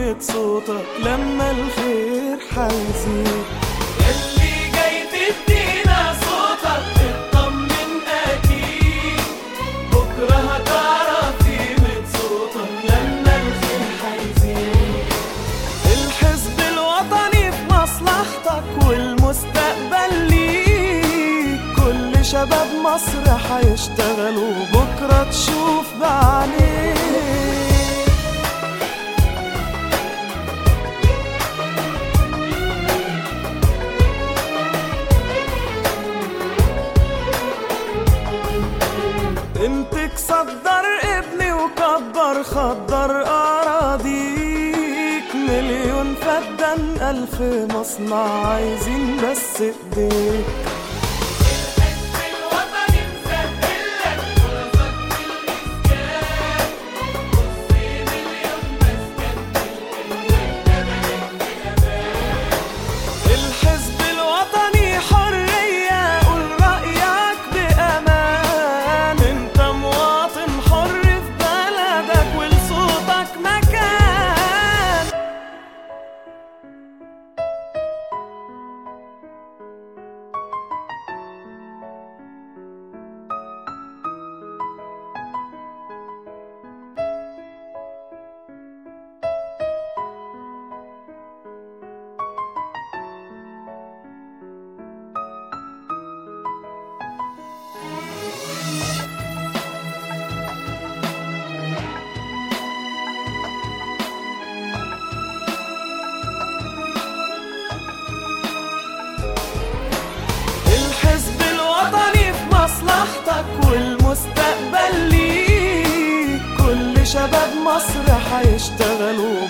قيمة صوتك لما الخير حيزيد اللي جاي تدينا صوتك اطمن اكيد بكره هتعرف قيمة صوتك لما الخير حيزيد الحزب الوطني في مصلحتك والمستقبل ليك كل شباب مصر حيشتغلوا بكرة تشوف بعينيك امتك صدر ابني وكبر خضر اراضيك مليون فدان الف مصنع عايزين بس ايديك الحزب الوطني مسهل لك فرصك في الاسكان نص مليون مسكن الحزب الوطني حرية قول رأيك بأمان انت مواطن حر في بلدك ولصوتك مكان الحزب الوطني في مصلحتك والمستقبل ليك كل شباب مصر حيشتغلوا